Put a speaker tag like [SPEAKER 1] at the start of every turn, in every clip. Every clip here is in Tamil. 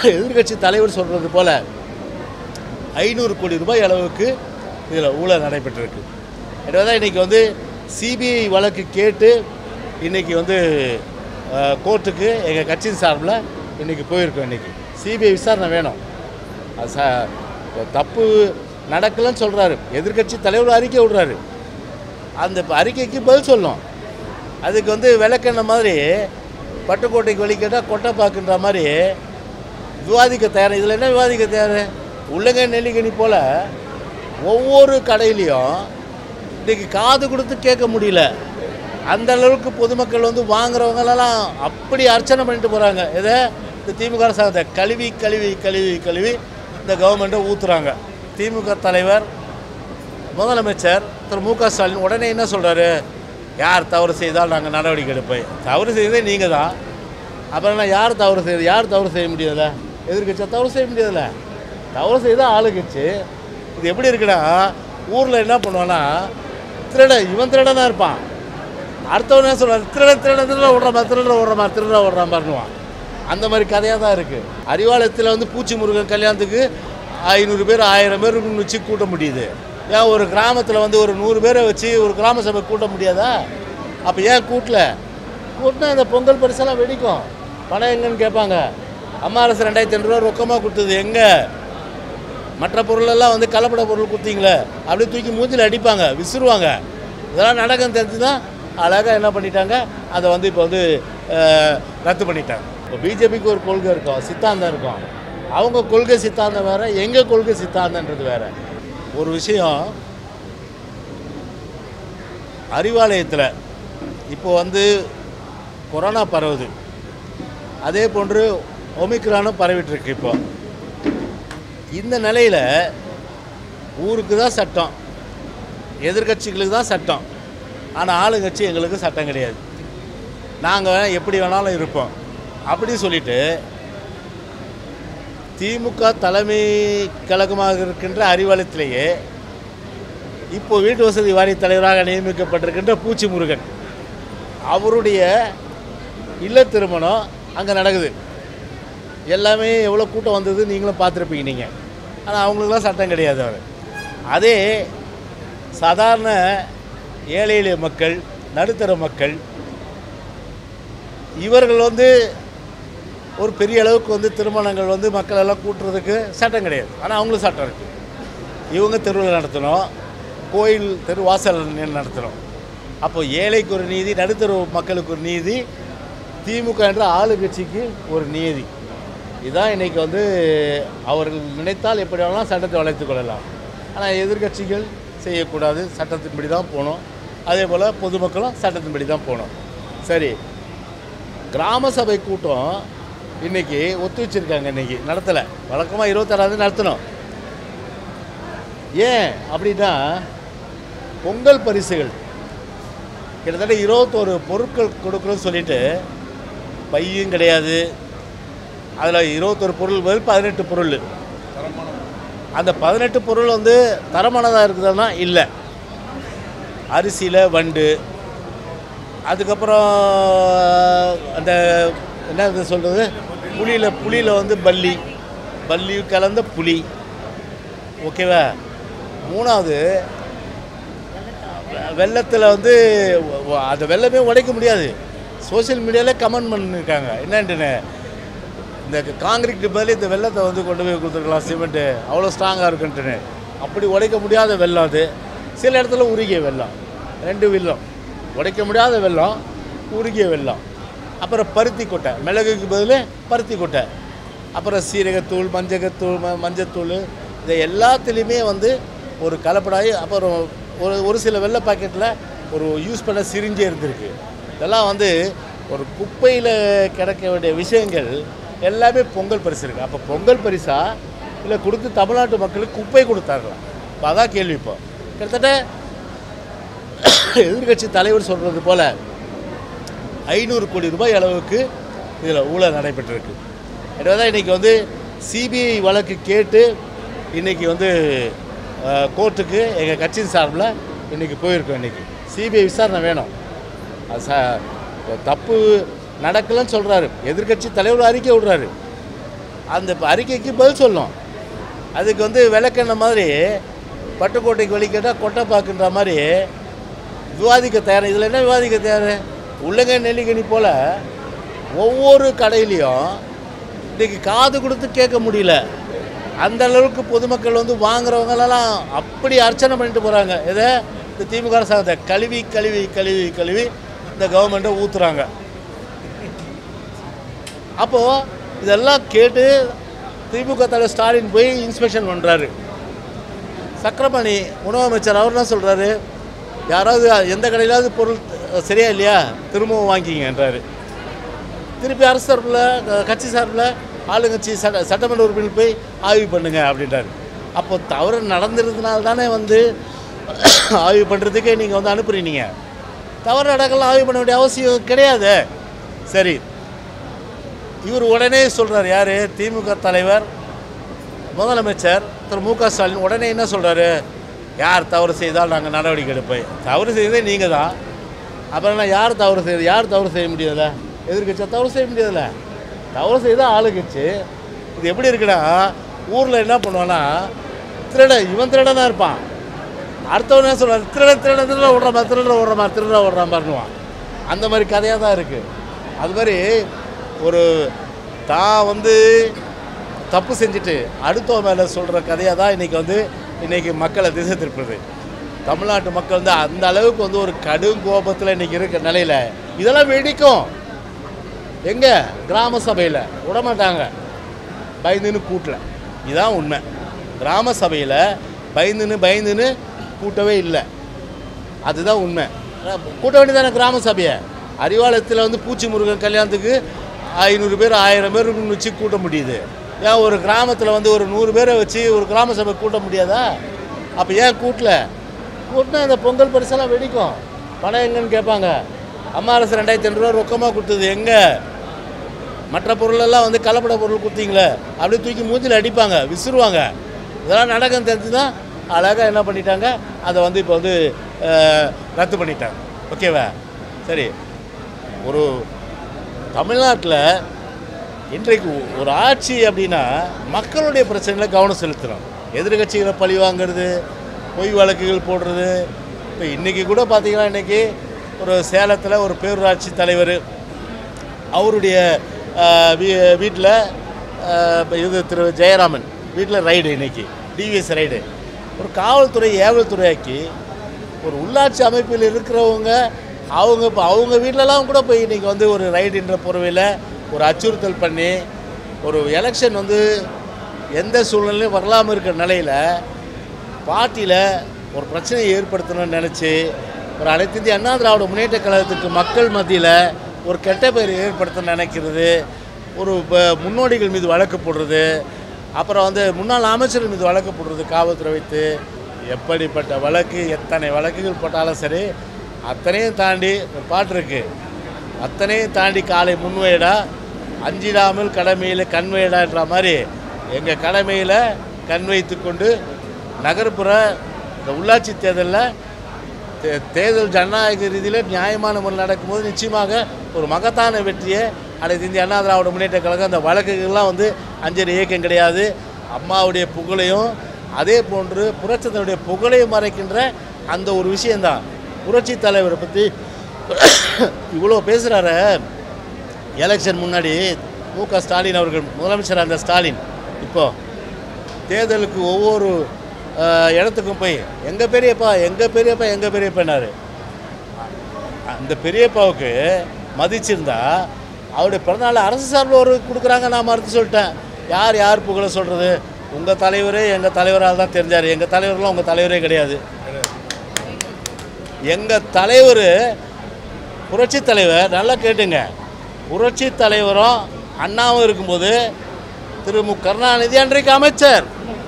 [SPEAKER 1] எதிர்க்கட்சி தலைவர் சொல்கிறது போல ஐநூறு கோடி ரூபாய் அளவுக்கு இதில் ஊழல் நடைபெற்றிருக்கு எனவே தான் இன்றைக்கி வந்து சிபிஐ வழக்கு கேட்டு இன்றைக்கி வந்து அஹ், கோர்ட்டுக்கு எங்கள் கட்சியின் சார்பில் இன்றைக்கி போயிருக்கோம் இன்றைக்கி சிபிஐ விசாரணை வேணும் அது ச தப்பு நடக்கலைன்னு சொல்கிறாரு எதிர்க்கட்சி தலைவர் அறிக்கை விடுறாரு அந்த அறிக்கைக்கு பதில் சொல்லணும் அதுக்கு வந்து விளக்கெண்ண மாதிரி பட்டுக்கோட்டைக்கு வழி கேட்டால் கொட்டை பாக்குன்ற மாதிரி விவாதிக்க தயார் இதில் என்ன விவாதிக்க தயார் உள்ளங்க நெல்லிக்கனி போல் ஒவ்வொரு கடையிலையும் இன்றைக்கி காது கொடுத்து கேட்க முடியல அந்த அளவுக்கு பொதுமக்கள் வந்து வாங்குறவங்களெல்லாம் அப்படி அர்ச்சனை பண்ணிட்டு போகிறாங்க இதை இந்த திமுக அரசாங்கத்தை கழுவி கழுவி கழுவி கழுவி இந்த கவர்மெண்ட்டை ஊற்றுறாங்க திமுக தலைவர் முதலமைச்சர் திரு மு க ஸ்டாலின் உடனே என்ன சொல்கிறாரு யார் தவறு செய்தால் நாங்கள் நடவடிக்கை எடுப்போம் தவறு செய்ததே நீங்கள் தான் அப்புறம் என்ன யார் தவறு செய்யுது யார் தவறு செய்ய முடியாதுல்ல எதிர்கட்சியாக தவறு செய்ய முடியாதுல்ல தவறு செய்தால் ஆளுங்கட்சி இது எப்படி இருக்குன்னா ஊரில் என்ன பண்ணுவான்னா திருடன் இவன் திருடன் தான் இருப்பான் அடுத்தவன் என்ன சொல்லுவார் திருடன் திருடன் திருடன் ஓடுற மாதிரி திருடன் ஓடுற மாதிரி திருடன் ஓடுற மாதிரினுவான் அந்த மாதிரி கதையாக தான் இருக்குது அறிவாலயத்தில் வந்து பூச்சி முருகன் கல்யாணத்துக்கு ஐநூறு பேர் ஆயிரம் பேர் வச்சு கூட்ட முடியுது ஏன் ஒரு கிராமத்தில் வந்து ஒரு நூறு பேரை வச்சு ஒரு கிராம சபை கூட்ட முடியாதா அப்போ ஏன் கூட்டல கூட்டினா இந்த பொங்கல் பரிசெல்லாம் வெடிக்கும் பணம் எங்கன்னு கேட்பாங்க அம்மா அரசு ரெண்டாயிரத்தி ஐநூறுரூவா ரொக்கமாக கொடுத்தது எங்கே மற்ற பொருளெல்லாம் வந்து கலப்பட பொருள் கொடுத்தீங்களே அப்படியே தூக்கி மூஞ்சில் அடிப்பாங்க விசிறுவாங்க இதெல்லாம் நடக்கும் தெரிஞ்சு தான் அழகாக என்ன பண்ணிட்டாங்க அதை வந்து இப்போ வந்து அஹ், ரத்து பண்ணிட்டாங்க இப்போ பிஜேபிக்கு ஒரு கொள்கை இருக்கும் சித்தாந்தம் இருக்கும் அவங்க கொள்கை சித்தாந்தம் வேறு எங்கள் கொள்கை சித்தாந்தன்றது வேறு ஒரு விஷயம் அறிவாலயத்தில் இப்போ வந்து கொரோனா பரவுது அதே போன்று ஒமிக்ரானும் பரவிட்டுருக்கு இப்போ இந்த நிலையில் ஊருக்கு தான் சட்டம் எதிர்கட்சிகளுக்கு தான் சட்டம் ஆனால் ஆளுங்கட்சி எங்களுக்கு சட்டம் கிடையாது நாங்கள் எப்படி வேணாலும் இருப்போம் அப்படி சொல்லிட்டு திமுக தலைமை கழகமாக இருக்கின்ற அறிவாலயத்திலேயே இப்போ வீட்டு வசதி வாரிய தலைவராக நியமிக்கப்பட்டிருக்கின்ற பூச்சி முருகன் அவருடைய இல்ல திருமணம் அங்கே நடக்குது எல்லாமே எவ்வளோ கூட்டம் வந்தது நீங்களும் பார்த்துருப்பீங்க நீங்கள் ஆனால் அவங்களுக்குலாம் சட்டம் கிடையாது அவர் அதே சாதாரண ஏழை எளிய மக்கள் நடுத்தர மக்கள் இவர்கள் வந்து ஒரு பெரிய அளவுக்கு வந்து திருமணங்கள் வந்து மக்கள் எல்லாம் கூட்டுறதுக்கு சட்டம் கிடையாது ஆனால் அவங்களுக்கு சட்டம் இருக்குது இவங்க தெருவில் நடத்தணும் கோயில் தெரு வாசல் நடத்தணும் அப்போ ஏழைக்கு ஒரு நீதி நடுத்தர மக்களுக்கு ஒரு நீதி திமுக என்ற ஆளுங்கட்சிக்கு ஒரு நீதி இதுதான் இன்றைக்கி வந்து அவர்கள் நினைத்தால் எப்படி வேணாலும் சட்டத்தை வளைத்துக் கொள்ளலாம் ஆனால் எதிர்க்கட்சிகள் செய்யக்கூடாது சட்டத்தின்படி தான் போகணும் அதே போல் பொதுமக்களும் சட்டத்தின்படி தான் போகணும் சரி கிராம சபை கூட்டம் இன்னைக்கு ஒத்தி வச்சிருக்காங்க இன்னைக்கு நடத்தலை வழக்கமாக இருபத்தாறாவது நடத்தணும் ஏன் அப்படின்னா பொங்கல் பரிசுகள் கிட்டத்தட்ட இருபத்தோரு பொருட்கள் கொடுக்குறோன்னு சொல்லிட்டு பையும் கிடையாது அதில் இருபத்தொரு பொருள் பதில் பதினெட்டு பொருள் அந்த பதினெட்டு பொருள் வந்து தரமானதாக இருக்குதுன்னா இல்லை அரிசியில் வண்டு அதுக்கப்புறம் அந்த என்ன இது சொல்கிறது புளியில் புளியில் வந்து பல்லி பல்லி கலந்த புளி ஓகேவா மூணாவது வெள்ளத்தில் வந்து வ- அந்த வெள்ளமே உடைக்க முடியாது சோஷியல் மீடியாவில் கமெண்ட் பண்ணியிருக்காங்க என்னன்ட்டுன்னு இந்த காங்கிரீட் பதில் இந்த வெள்ளத்தை வந்து கொண்டு போய் கொடுத்துருக்கலாம் சிமெண்ட்டு அவ்வளோ ஸ்ட்ராங்காக இருக்குன்ட்டுன்னு அப்படி உடைக்க முடியாத வெள்ளம் அது சில இடத்துல உருகிய வெள்ளம் ரெண்டு வெள்ளம் உடைக்க முடியாத வெள்ளம் உருகிய வெள்ளம் அப்புறம் பருத்தி கொட்டை மிளகுக்கு பதில் பருத்தி கொட்டை அப்புறம் சீரகத்தூள் மஞ்சகத்தூள் ம மஞ்சத்தூள் இது எல்லாத்துலேயுமே வந்து ஒரு கலப்படாகி அப்புறம் ஒரு ஒரு சில வெள்ளை பாக்கெட்டில் ஒரு யூஸ் பண்ண சிரிஞ்சே இருந்திருக்கு இதெல்லாம் வந்து ஒரு குப்பையில் கிடக்க வேண்டிய விஷயங்கள் எல்லாமே பொங்கல் பரிசு இருக்குது அப்போ பொங்கல் பரிசா இல்லை கொடுத்து தமிழ்நாட்டு மக்களுக்கு குப்பை கொடுத்தார்களா இப்போ அதான் கேள்வி இப்போ கிட்டத்தட்ட எதிர்க்கட்சி தலைவர் சொல்கிறது போல் ஐநூறு கோடி ரூபாய் அளவுக்கு இதில் ஊழல் நடைபெற்றிருக்கு எனவே தான் இன்றைக்கி வந்து சிபிஐ வழக்கு கேட்டு இன்றைக்கி வந்து அஹ், கோர்ட்டுக்கு எங்கள் கட்சியின் சார்பில் இன்றைக்கி போயிருக்கோம் இன்றைக்கி சிபிஐ விசாரணை வேணும் அது ச தப்பு நடக்கலைன்னு சொல்கிறாரு எதிர்க்கட்சி தலைவர் அறிக்கை விடுறாரு அந்த அறிக்கைக்கு பதில் சொல்லும் அதுக்கு வந்து விளக்கெண்ண மாதிரி பட்டுக்கோட்டைக்கு வழி கேட்டால் கொட்டை பாக்குன்ற மாதிரி விவாதிக்க தயார் இதில் என்ன விவாதிக்க தயார் உள்ளங்க நெல்லிக்கனி போல் ஒவ்வொரு கடையிலையும் இன்றைக்கி காது கொடுத்து கேட்க முடியல அந்த அளவுக்கு பொதுமக்கள் வந்து வாங்குறவங்களெல்லாம் அப்படி அர்ச்சனை பண்ணிட்டு போகிறாங்க இதை இந்த திமுக அரசாங்கத்தை கழுவி கழுவி கழுவி கழுவி இந்த கவர்மெண்ட்டை ஊற்றுறாங்க அப்போது இதெல்லாம் கேட்டு திமுக தலைவர் ஸ்டாலின் போய் இன்ஸ்பெக்ஷன் பண்ணுறாரு சக்கரபாணி உணவு அமைச்சர் அவர் என்ன சொல்கிறாரு யாராவது எந்த கடையிலாவது பொருள் சரியா இல்லையா திரும்பவும் வாங்கிங்கன்றாரு திருப்பி அரசு சார்பில் க- கட்சி சார்பில் ஆளுங்கட்சி சட்ட சட்டமன்ற உறுப்பினர் போய் ஆய்வு பண்ணுங்க அப்படின்றாரு அப்போ தவறு நடந்திருந்தனால தானே வந்து ஆய்வு பண்ணுறதுக்கே நீங்கள் வந்து அனுப்புறீங்க தவறு நடக்கலாம் ஆய்வு பண்ண வேண்டிய அவசியம் கிடையாது சரி இவர் உடனே சொல்கிறார் யார் திமுக தலைவர் முதலமைச்சர் திரு மு க ஸ்டாலின் உடனே என்ன சொல்கிறாரு யார் தவறு செய்தால் நாங்கள் நடவடிக்கை எடுப்போம் தவறு செய்ததே நீங்கள் தான் அப்புறம் என்ன யார் தவறு செய்யுது யார் தவறு செய்ய முடியாதுல்ல எதிர்கட்சியாக தவறு செய்ய முடியாதுல்ல தவறு செய்தால் ஆளுங்கட்சி இது எப்படி இருக்குன்னா ஊரில் என்ன பண்ணுவான்னா திருடன் இவன் திருடன் தான் இருப்பான் அடுத்தவன் என்ன சொல்லுவான் திருடன் திருடன் திருடன் ஓடுற மாதிரி திருடன் ஓடுற மாதிரி திருடன் ஓடுற மாதிரினுவான் அந்த மாதிரி கதையாக தான் இருக்குது அது மாதிரி ஒரு தான் வந்து தப்பு செஞ்சுட்டு அடுத்தவன் மேலே சொல்கிற கதையாக தான் இன்றைக்கி வந்து இன்றைக்கி மக்களை திசை திருப்புறது தமிழ்நாட்டு மக்கள் வந்து அந்த அளவுக்கு வந்து ஒரு கடும் கோபத்தில் இன்றைக்கி இருக்க நிலையில் இதெல்லாம் வெடிக்கும் எங்கே கிராம சபையில் விடமாட்டாங்க பயந்துன்னு கூட்டல இதுதான் உண்மை கிராம சபையில் பயந்துன்னு பயந்துன்னு கூட்டவே இல்லை அதுதான் உண்மை கூட்ட வேண்டியதானே கிராம சபையை அறிவாலயத்தில் வந்து பூச்சி முருகன் கல்யாணத்துக்கு ஐநூறு பேர் ஆயிரம் பேர் வச்சு கூட்ட முடியுது ஏன் ஒரு கிராமத்தில் வந்து ஒரு நூறு பேரை வச்சு ஒரு கிராம சபை கூட்ட முடியாதா அப்போ ஏன் கூட்டல கூட்டினா இந்த பொங்கல் பரிசெல்லாம் வெடிக்கும் பணம் எங்கன்னு கேட்பாங்க அம்மா அரசு ரெண்டாயிரத்தி ஐநூறுரூவா ரொக்கமாக கொடுத்தது எங்கே மற்ற பொருளெல்லாம் வந்து கலப்பட பொருள் கொடுத்தீங்களே அப்படியே தூக்கி மூஞ்சில் அடிப்பாங்க விசிறுவாங்க இதெல்லாம் நடக்கும் தெரிஞ்சு தான் அழகாக என்ன பண்ணிட்டாங்க அதை வந்து இப்போ வந்து அஹ், ரத்து பண்ணிட்டாங்க ஓகேவா சரி ஒரு தமிழ்நாட்டில் இன்றைக்கு ஒரு ஆட்சி அப்படின்னா மக்களுடைய பிரச்சனைகளை கவனம் செலுத்தணும் எதிர்கட்சிகளை பழி வாங்குறது பொய் வழக்குகள் போடுறது இப்போ இன்றைக்கி கூட பார்த்தீங்கன்னா இன்றைக்கி ஒரு சேலத்தில் ஒரு பேரூராட்சி தலைவர் அவருடைய வீட்டில் இது திரு ஜெயராமன் வீட்டில் ரைடு இன்னைக்கு டிவிஎஸ் ரைடு ஒரு காவல்துறை ஏவல்துறையாக்கி ஒரு உள்ளாட்சி அமைப்பில் இருக்கிறவங்க அவங்க இப்போ அவங்க வீட்டிலலாம் கூட போய் இன்றைக்கி வந்து ஒரு ரைடுன்ற பொறுவையில் ஒரு அச்சுறுத்தல் பண்ணி ஒரு எலெக்ஷன் வந்து எந்த சூழ்நிலையும் வரலாமல் இருக்கிற நிலையில் பார்ட்டியில் ஒரு பிரச்சனையை ஏற்படுத்தணும்னு நினச்சி ஒரு அனைத்து இந்திய அண்ணா திராவிட முன்னேற்ற கழகத்துக்கு மக்கள் மத்தியில் ஒரு கெட்ட பெயர் ஏற்படுத்த நினைக்கிறது ஒரு ப- முன்னோடிகள் மீது வழக்கு போடுறது அப்புறம் வந்து முன்னாள் அமைச்சர்கள் மீது வழக்கு போடுறது காவல்துறை வைத்து எப்படிப்பட்ட வழக்கு எத்தனை வழக்குகள் போட்டாலும் சரி அத்தனையும் தாண்டி ஒரு பாட்டு இருக்குது அத்தனையும் தாண்டி காலை முன்வைடா அஞ்சிடாமல் கடமையில் கண் வைடான்ற மாதிரி எங்கள் கடமையில் கண் வைத்து கொண்டு நகர்ப்புற இந்த உள்ளாட்சி தேர்தலில் தே- தேர்தல் ஜனநாயக ரீதியில் நியாயமான முறையில் நடக்கும்போது நிச்சயமாக ஒரு மகத்தான வெற்றியை அனைத்து இந்திய அண்ணா திராவிட முன்னேற்ற கழகம் அந்த வழக்குகள்லாம் வந்து அஞ்சல் இயக்கம் கிடையாது அம்மாவுடைய புகழையும் அதே போன்று புரட்சத்தினுடைய புகழையும் மறைக்கின்ற அந்த ஒரு விஷயந்தான் புரட்சி தலைவரை பற்றி இவ்வளோ பேசுகிறாரு எலெக்ஷன் முன்னாடி மு க ஸ்டாலின் அவர்கள் முதலமைச்சர் அந்த ஸ்டாலின் இப்போ தேர்தலுக்கு ஒவ்வொரு அஹ், இடத்துக்கும் போய் எங்கள் பெரியப்பா எங்கள் பெரியப்பா எங்கள் பெரியப்பானாரு அந்த பெரியப்பாவுக்கு மதிச்சிருந்தா அவருடைய பிறந்தநாள் அரசு சார்பில் ஒரு கொடுக்குறாங்க நான் மறுத்து சொல்லிட்டேன் யார் யார் புகழ சொல்கிறது உங்கள் தலைவரே எங்கள் தலைவரால் தான் தெரிஞ்சார் எங்கள் தலைவர்லாம் உங்கள் தலைவரே கிடையாது எங்கள் தலைவர் புரட்சி தலைவர் நல்லா கேட்டுங்க புரட்சி தலைவரும் அண்ணாவும் இருக்கும்போது திரு மு கருணாநிதி அன்றைக்கு அமைச்சர்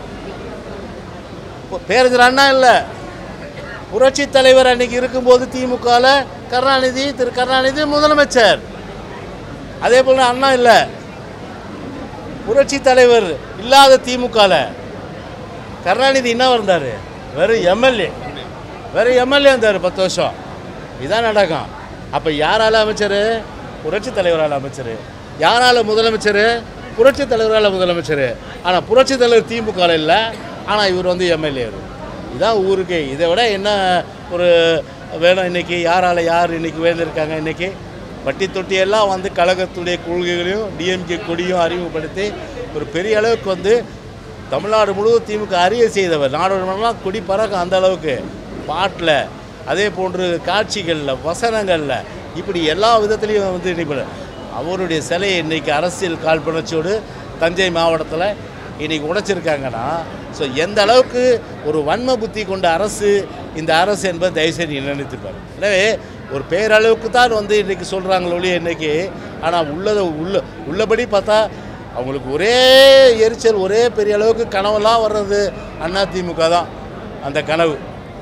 [SPEAKER 1] பேரறிஞர் அண்ணா இல்லை புரட்சி தலைவர் அன்னைக்கு இருக்கும்போது திமுகவில் கருணாநிதி திரு கருணாநிதி முதலமைச்சர் அதே போல் அண்ணா இல்லை புரட்சி தலைவர் இல்லாத திமுகவில் கருணாநிதி என்ன இருந்தார் வெறும் எம்எல்ஏ வெறும் எம்எல்ஏ இருந்தார் பத்து வருஷம் இதான் நடக்கும் அப்போ யாரால அமைச்சர் புரட்சி தலைவரால் அமைச்சர் யாரால முதலமைச்சர் புரட்சித் தலைவரால் முதலமைச்சர் ஆனால் புரட்சித் தலைவர் திமுக இல்லை ஆனால் இவர் வந்து எம்எல்ஏ இதான் ஊருக்கே இதை விட என்ன ஒரு வேணும் இன்னைக்கு யாரால யார் இன்னைக்கு வேண்டியிருக்காங்க இன்னைக்கு வட்டி தொட்டியெல்லாம் வந்து கழகத்துடைய கொள்கைகளையும் டிஎம்கே கொடியும் அறிமுகப்படுத்தி ஒரு பெரிய அளவுக்கு வந்து தமிழ்நாடு முழுவதும் திமுக அறிய செய்தவர் நாடாளுமன்றம்லாம் கொடி பறக்கும் அந்த அளவுக்கு பாட்டில் அதே போன்று காட்சிகளில் வசனங்களில் இப்படி எல்லா விதத்துலேயும் வந்து இன்னைக்கு அவருடைய சிலையை இன்னைக்கு அரசியல் காழ்ப்புணர்ச்சியோடு தஞ்சை மாவட்டத்தில் இன்னைக்கு உடைச்சிருக்காங்கன்னா ஸோ எந்த அளவுக்கு ஒரு வன்ம புத்தி கொண்ட அரசு இந்த அரசு என்பதை தயவுசெய்து நினைத்துப்பார் எனவே ஒரு பேரளவுக்கு தான் வந்து இன்றைக்கி சொல்கிறாங்களோ ஒழிய இன்னைக்கு ஆனால் உள்ளதை உள்ள உள்ளபடி பார்த்தா அவங்களுக்கு ஒரே எரிச்சல் ஒரே பெரிய அளவுக்கு கனவெல்லாம் வர்றது அதிமுக தான் அந்த கனவு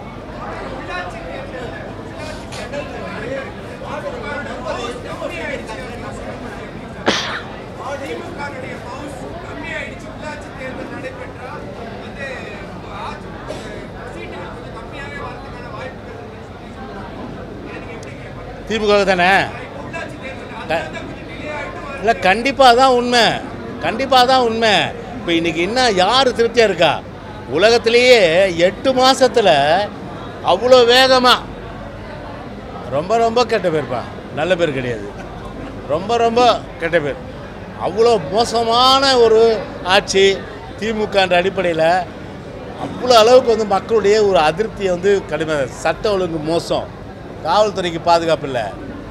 [SPEAKER 2] திமுகவுடைய பவுஸ் கம்மியாயிடுச்சு உள்ளாட்சி தேர்தல் நடைபெற்றா வந்து ஆட்சி சீட்டுகள் கொஞ்சம் கம்மியாகவே வரதுக்கான வாய்ப்புகள் இருக்குன்னு சொல்லி சொல்றாங்க இதை நீங்க எப்படி கேட்பாங்க
[SPEAKER 1] திமுக தானே
[SPEAKER 2] உள்ளாட்சி தேர்தல்
[SPEAKER 1] க-
[SPEAKER 2] அதனால தான் கொஞ்சம் டிலே ஆகிட்டு வருது
[SPEAKER 1] இல்லை கண்டிப்பாக தான் உண்மை கண்டிப்பாக தான் உண்மை இப்போ இன்றைக்கி இன்னும் யார் திருப்தியாக இருக்கா உலகத்திலேயே எட்டு மாசத்துல அவ்வளோ வேகமாக ரொம்ப ரொம்ப கெட்ட பேர்ப்பா நல்ல பேர் கிடையாது ரொம்ப ரொம்ப கெட்ட பேர் அவ்வளோ மோசமான ஒரு ஆட்சி திமுகன்ற அடிப்படையில் அவ்வளோ அளவுக்கு வந்து மக்களுடைய ஒரு அதிருப்தியை வந்து கடுமையாக சட்ட ஒழுங்கு மோசம் காவல்துறைக்கு பாதுகாப்பு இல்லை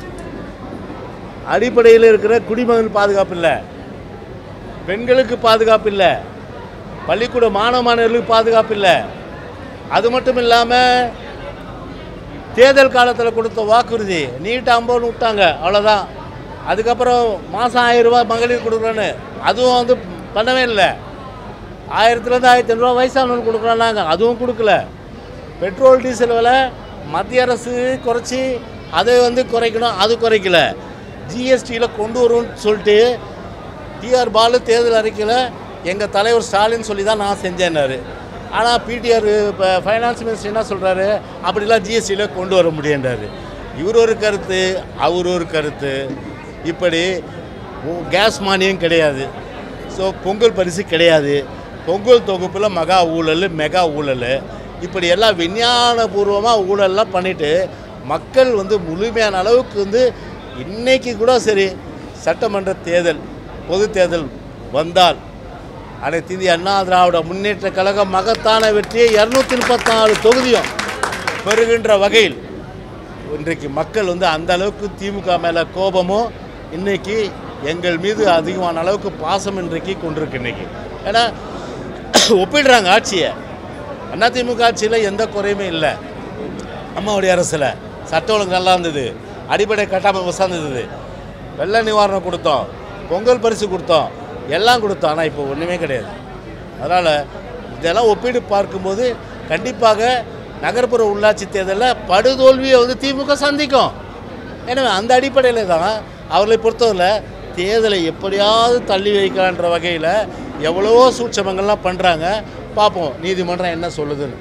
[SPEAKER 1] அடிப்படையில் இருக்கிற குடிமகன் பாதுகாப்பு இல்லை பெண்களுக்கு பாதுகாப்பு இல்லை பள்ளிக்கூட மாணவ மாணவர்களுக்கு பாதுகாப்பு இல்லை அது மட்டும் இல்லாமல் தேர்தல் காலத்தில் கொடுத்த வாக்குறுதி நீட் ஐம்பதுன்னு விட்டாங்க அவ்வளோதான் அதுக்கப்புறம் மாதம் ஆயிரம் ரூபாய் மகளிர் கொடுக்குறேன்னு அதுவும் வந்து பண்ணவே இல்லை ஆயிரத்துலேருந்து ஆயிரத்தி ஐநூறுரூவா வயசானவங்களுக்கு கொடுக்குறாங்க அதுவும் கொடுக்கல பெட்ரோல் டீசல் விலை மத்திய அரசு குறைச்சி அதை வந்து குறைக்கணும் அது குறைக்கல ஜிஎஸ்டியில் கொண்டு வரும்னு சொல்லிட்டு டிஆர் பாலு தேர்தல் அறிக்கையில் எங்கள் தலைவர் ஸ்டாலின் சொல்லி தான் நான் செஞ்சேன்னாரு ஆனால் பிடிஆர் இப்போ ஃபைனான்ஸ் மினிஸ்டர் என்ன சொல்கிறாரு அப்படிலாம் ஜிஎஸ்டியில் கொண்டு வர முடியுன்றாரு இவர் ஒரு கருத்து அவர் ஒரு கருத்து இப்படி ஓ- கேஸ் மானியம் கிடையாது ஸோ பொங்கல் பரிசு கிடையாது பொங்கல் தொகுப்பில் மகா ஊழல் மெகா ஊழல் இப்படி எல்லாம் விஞ்ஞானபூர்வமாக ஊழல்லாம் பண்ணிட்டு மக்கள் வந்து முழுமையான அளவுக்கு வந்து இன்னைக்கு கூட சரி சட்டமன்ற தேர்தல் பொது தேர்தல் வந்தால் அனைத்து இந்திய அண்ணா திராவிட முன்னேற்ற கழகம் மகத்தான வெற்றியை இரநூத்தி முப்பத்தாறு தொகுதியும் பெறுகின்ற வகையில் இன்றைக்கு மக்கள் வந்து அந்த அளவுக்கு திமுக மேலே கோபமும் இன்னைக்கு எங்கள் மீது அதிகமான அளவுக்கு பாசம் இன்றைக்கு கொண்டிருக்கு இன்னைக்கு ஏன்னா ஒப்பிடுறாங்க ஆட்சியை அதிமுக ஆட்சியில் எந்த குறையுமே இல்லை அம்மாவுடைய அரசில் சட்ட ஒழுங்கு நல்லா இருந்தது அடிப்படை கட்டமைப்பு வசந்தது வெள்ள நிவாரணம் கொடுத்தோம் பொங்கல் பரிசு கொடுத்தோம் எல்லாம் கொடுத்தோம் ஆனால் இப்போ ஒன்றுமே கிடையாது அதனால் இதெல்லாம் ஒப்பீடு பார்க்கும்போது கண்டிப்பாக நகர்ப்புற உள்ளாட்சி தேர்தலில் படுதோல்வியை வந்து திமுக சந்திக்கும் எனவே அந்த அடிப்படையில் தான் அவர்களை பொறுத்தவரை தேர்தலை எப்படியாவது தள்ளி வைக்கலான்ற வகையில் எவ்வளவோ சூட்சமங்கள்லாம் பண்ணுறாங்க பார்ப்போம் நீதிமன்றம் என்ன சொல்லுதுன்னு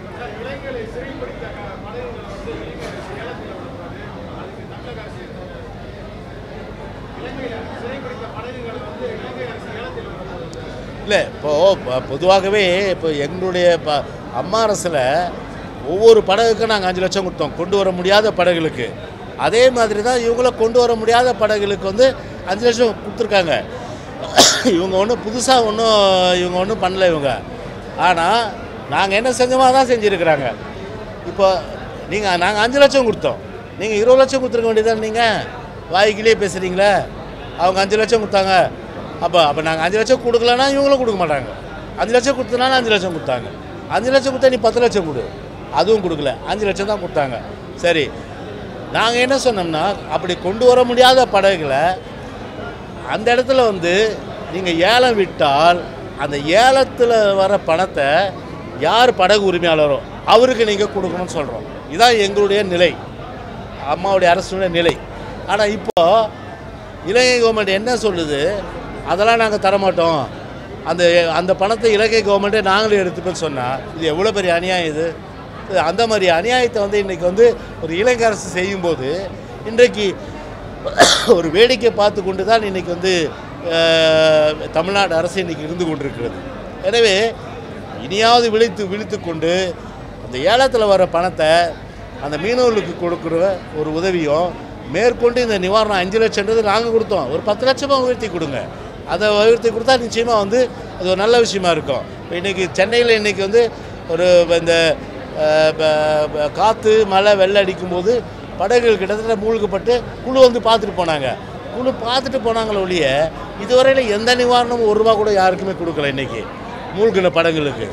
[SPEAKER 1] இல்லை இப்போது பொதுவாகவே இப்போ எங்களுடைய ப அம்மா அரசில் ஒவ்வொரு படகுக்கும் நாங்கள் அஞ்சு லட்சம் கொடுத்தோம் கொண்டு வர முடியாத படகுகளுக்கு அதே மாதிரி தான் இவங்கள கொண்டு வர முடியாத படகுகளுக்கு வந்து அஞ்சு லட்சம் கொடுத்துருக்காங்க இவங்க ஒன்றும் புதுசாக ஒன்றும் இவங்க ஒன்றும் பண்ணல இவங்க ஆனால் நாங்கள் என்ன செஞ்சோமோ தான் செஞ்சுருக்கிறாங்க இப்போ நீங்கள் நாங்கள் அஞ்சு லட்சம் கொடுத்தோம் நீங்கள் இருபது லட்சம் கொடுத்துருக்க வேண்டியதானே நீங்கள் வாய்க்கிலே பேசுகிறீங்களே அவங்க அஞ்சு லட்சம் கொடுத்தாங்க அப்போ அப்போ நாங்கள் அஞ்சு லட்சம் கொடுக்கலன்னா இவங்களும் கொடுக்க மாட்டாங்க அஞ்சு லட்சம் கொடுத்தனால அஞ்சு லட்சம் கொடுத்தாங்க அஞ்சு லட்சம் கொடுத்தா நீ பத்து லட்சம் கொடு அதுவும் கொடுக்கல அஞ்சு லட்சம் தான் கொடுத்தாங்க சரி நாங்கள் என்ன சொன்னோம்னா அப்படி கொண்டு வர முடியாத படகுகளை அந்த இடத்துல வந்து நீங்கள் ஏலம் விட்டால் அந்த ஏலத்தில் வர பணத்தை யார் படகு உரிமையாளரோ அவருக்கு நீங்கள் கொடுக்கணும்னு சொல்கிறோம் இதான் எங்களுடைய நிலை அம்மாவுடைய அரசுடைய நிலை ஆனால் இப்போ இலங்கை கவர்மெண்ட் என்ன சொல்லுது அதெல்லாம் நாங்கள் தரமாட்டோம் அந்த அந்த பணத்தை இலங்கை கவர்மெண்ட்டே நாங்களே எடுத்துப்போன்னு சொன்னால் இது எவ்வளோ பெரிய அநியாயம் இது இது அந்த மாதிரி அநியாயத்தை வந்து இன்றைக்கி வந்து ஒரு இலங்கை அரசு செய்யும்போது இன்றைக்கு ஒரு வேடிக்கை பார்த்து கொண்டு தான் இன்றைக்கி வந்து அஹ், தமிழ்நாடு அரசு இன்றைக்கி இருந்து கொண்டிருக்கிறது எனவே இனியாவது விழித்து விழித்து கொண்டு அந்த ஏலத்தில் வர பணத்தை அந்த மீனவர்களுக்கு கொடுக்குற ஒரு உதவியும் மேற்கொண்டு இந்த நிவாரணம் அஞ்சு லட்சம்ன்றது நாங்கள் கொடுத்தோம் ஒரு பத்து லட்சமாக உயர்த்தி கொடுங்க அதை உயர்த்தி கொடுத்தா நிச்சயமாக வந்து அது ஒரு நல்ல விஷயமா இருக்கும் இப்போ இன்றைக்கி சென்னையில் இன்றைக்கி வந்து ஒரு இந்த அஹ், ப- ப- காற்று மழை வெள்ளம் அடிக்கும்போது படகுகள் கிட்டத்தட்ட மூழ்கப்பட்டு குழு வந்து பார்த்துட்டு போனாங்க குழு பார்த்துட்டு போனாங்களே ஒழிய இதுவரையில் எந்த நிவாரணமும் ஒரு ரூபா கூட யாருக்குமே கொடுக்கல இன்றைக்கி மூழ்கின படங்களுக்கு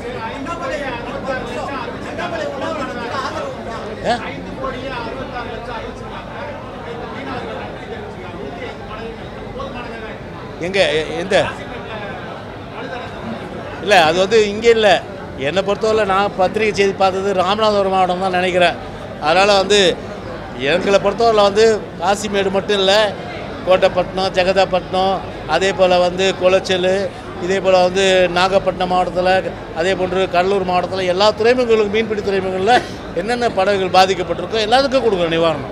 [SPEAKER 1] ஆ? எங்க எ- எந்த இல்லை அது வந்து இங்கே இல்லை என்னை பொறுத்தவரை நான் பத்திரிகை செய்தி பார்த்தது ராமநாதபுரம் மாவட்டம் தான் நினைக்கிறேன் அதனால் வந்து எங்களை பொறுத்தவரையில் வந்து காசிமேடு மட்டும் இல்லை கோட்டைப்பட்டினம் ஜெகதாப்பட்டினம் அதே போல் வந்து குளச்சல் இதே போல் வந்து நாகப்பட்டினம் மாவட்டத்தில் அதே போன்று கடலூர் மாவட்டத்தில் எல்லா துறைமுகங்களுக்கும் மீன்பிடி துறைமுகங்களில் என்னென்ன படகுகள் பாதிக்கப்பட்டிருக்கோ எல்லாத்துக்கும் கொடுக்குறோம் நிவாரணம்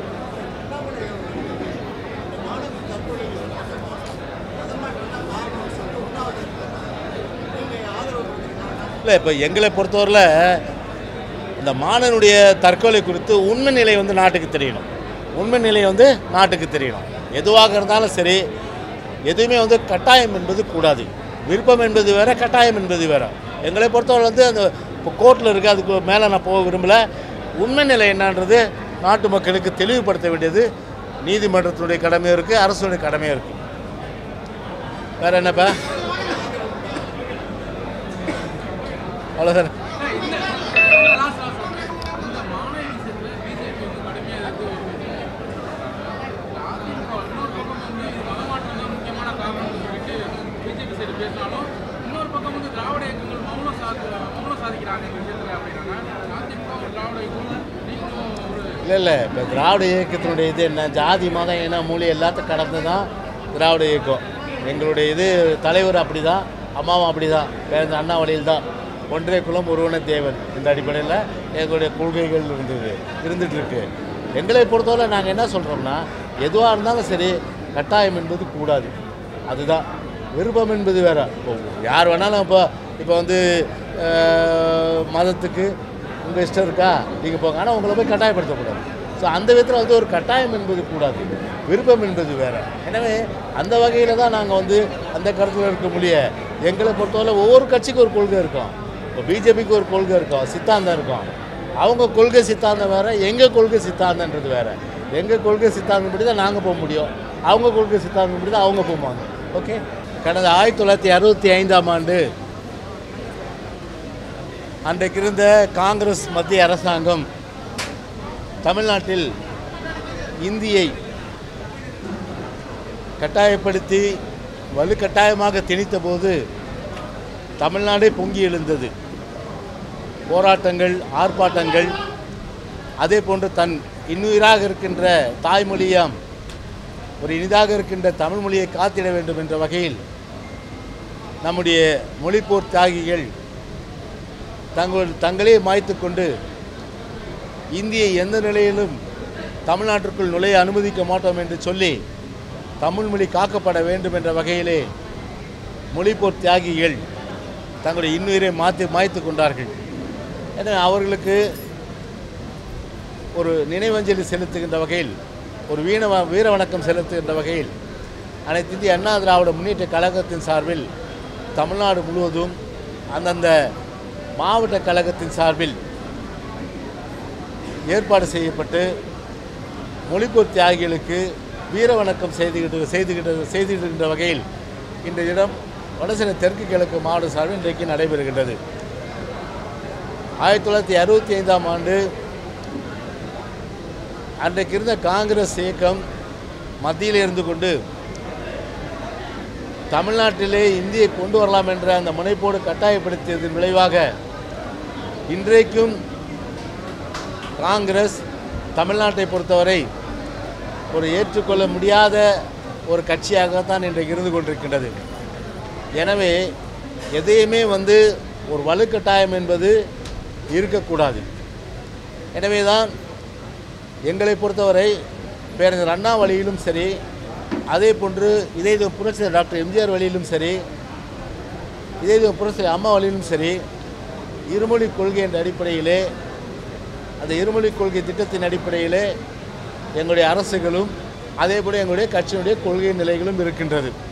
[SPEAKER 1] இல்லை இப்போ எங்களை பொறுத்தவரையில் இந்த மாணவனுடைய தற்கொலை குறித்து உண்மை நிலை வந்து நாட்டுக்கு தெரியணும் உண்மை நிலை வந்து நாட்டுக்கு தெரியணும் எதுவாக இருந்தாலும் சரி எதுவுமே வந்து கட்டாயம் என்பது கூடாது விருப்பம் என்பது வேற கட்டாயம் என்பது வேற எங்களை பொறுத்தவரை வந்து அந்த இப்போ கோர்ட்டில் இருக்குது அதுக்கு மேலே நான் போக விரும்பலை உண்மை நிலை என்னன்றது நாட்டு மக்களுக்கு தெளிவுபடுத்த வேண்டியது நீதிமன்றத்தினுடைய கடமையும் இருக்குது அரசுடைய கடமையும் இருக்குது வேற என்னப்பா அவ்வளோதானே
[SPEAKER 3] இந்த மாநில விஷயத்துல பிஜேபி வந்து கடுமையாக எதிர்த்து வருது அதிமுக இன்னொரு பக்கம் வந்து இது மதமாற்றம் தான் முக்கியமான காரணம்னு சொல்லிட்டு பிஜேபி சைடு பேசினாலும் இன்னொரு பக்கம் வந்து திராவிட இயக்கங்கள் மௌனம் சாதி மௌனம் சாதிக்கிறாங்க இந்த விஷயத்துல அப்படின்னாங்க அதிமுக ஒரு திராவிட இயக்கம் நீங்களும் ஒரு
[SPEAKER 1] இல்லை இல்லை இப்போ திராவிட இயக்கத்தினுடைய இது என்ன ஜாதி மதம் இன மொழி எல்லாத்தையும் கடந்து தான் திராவிட இயக்கம் எங்களுடைய இது தலைவர் அப்படி தான் அம்மாவும் அப்படி தான் பிறந்த அண்ணா வழியில் தான் ஒன்றே குலம் ஒருவனே தேவன் இந்த அடிப்படையில் எங்களுடைய கொள்கைகள் இருந்தது இருந்துட்டு இருக்கு எங்களை பொறுத்தவரை நாங்கள் என்ன சொல்கிறோம்னா எதுவாக இருந்தாலும் சரி கட்டாயம் என்பது கூடாது அதுதான் விருப்பம் என்பது வேற இப்போ யார் வேணாலும் இப்போ இப்போ வந்து அஹ், மதத்துக்கு உங்கள் இஷ்டம் இருக்கா நீங்கள் போங்க ஆனால் உங்களை போய் கட்டாயப்படுத்தக்கூடாது ஸோ அந்த விதத்தில் வந்து ஒரு கட்டாயம் என்பது கூடாது விருப்பம் என்பது வேறு எனவே அந்த வகையில் தான் நாங்கள் வந்து அந்த கருத்தில் இருக்க முடிய எங்களை பொறுத்தவரை ஒவ்வொரு கட்சிக்கும் ஒரு கொள்கை இருக்கும் இப்போ பிஜேபிக்கு ஒரு கொள்கை இருக்கும் சித்தாந்தம் இருக்கும் அவங்க கொள்கை சித்தாந்தம் வேறு எங்கள் கொள்கை சித்தாந்தன்றது வேறு எங்கள் கொள்கை சித்தாந்தம் படி தான் நாங்கள் போக முடியும் அவங்க கொள்கை சித்தாந்தம் படி தான் அவங்க போவாங்க ஓகே கடந்த ஆயிரத்தி தொள்ளாயிரத்தி அறுபத்தி ஐந்தாம் ஆண்டு அன்றைக்கு இருந்த காங்கிரஸ் மத்திய அரசாங்கம் தமிழ்நாட்டில் இந்தியை கட்டாயப்படுத்தி வலுக்கட்டாயமாக திணித்தபோது தமிழ்நாடே பொங்கி எழுந்தது போராட்டங்கள் ஆர்ப்பாட்டங்கள் அதே போன்று தன் இன்னுயிராக இருக்கின்ற தாய்மொழியாம் ஒரு இனிதாக இருக்கின்ற தமிழ் மொழியை காத்திட வேண்டும் என்ற வகையில் நம்முடைய மொழிப்போர் தியாகிகள் தங்கள் தங்களே மாய்த்து கொண்டு இந்தியை எந்த நிலையிலும் தமிழ்நாட்டிற்குள் நுழைய அனுமதிக்க மாட்டோம் என்று சொல்லி தமிழ் மொழி காக்கப்பட வேண்டும் என்ற வகையிலே மொழிப்போர் தியாகிகள் தங்களுடைய இன்னுயிரை மாற்றி மாய்த்து கொண்டார்கள் எனவே அவர்களுக்கு ஒரு நினைவஞ்சலி செலுத்துகின்ற வகையில் ஒரு வீண வீர வணக்கம் செலுத்துகின்ற வகையில் அனைத்து இந்திய அண்ணா திராவிட முன்னேற்ற கழகத்தின் சார்பில் தமிழ்நாடு முழுவதும் அந்தந்த மாவட்ட கழகத்தின் சார்பில் ஏற்பாடு செய்யப்பட்டு மொழிப்போர் தியாகிகளுக்கு வீர வணக்கம் செய்துகிட்டு செய்துகிட்டு செய்துகின்ற வகையில் இந்த இடம் வடசென்னை தெற்கு கிழக்கு மாவட்ட சார்பில் இன்றைக்கு நடைபெறுகின்றது ஆயிரத்தி தொள்ளாயிரத்தி அறுபத்தி ஐந்தாம் ஆண்டு அன்றைக்கு இருந்த காங்கிரஸ் இயக்கம் மத்தியில் இருந்து கொண்டு தமிழ்நாட்டிலே இந்தியை கொண்டு வரலாம் என்ற அந்த முனைப்போடு கட்டாயப்படுத்தியதன் விளைவாக இன்றைக்கும் காங்கிரஸ் தமிழ்நாட்டை பொறுத்தவரை ஒரு ஏற்றுக்கொள்ள முடியாத ஒரு கட்சியாகத்தான் இன்றைக்கு இருந்து கொண்டிருக்கின்றது எனவே எதையுமே வந்து ஒரு வலுக்கட்டாயம் என்பது இருக்கக்கூடாது எனவே தான் எங்களை பொறுத்தவரை பேரறிஞர் அண்ணா வழியிலும் சரி அதே போன்று இதே இது புரட்சி டாக்டர் எம்ஜிஆர் வழியிலும் சரி இதே இது புரட்சி அம்மா வழியிலும் சரி இருமொழி கொள்கை என்ற அடிப்படையிலே அந்த இருமொழி கொள்கை திட்டத்தின் அடிப்படையிலே எங்களுடைய அரசுகளும் அதே போல எங்களுடைய கட்சியினுடைய கொள்கை நிலைகளும் இருக்கின்றது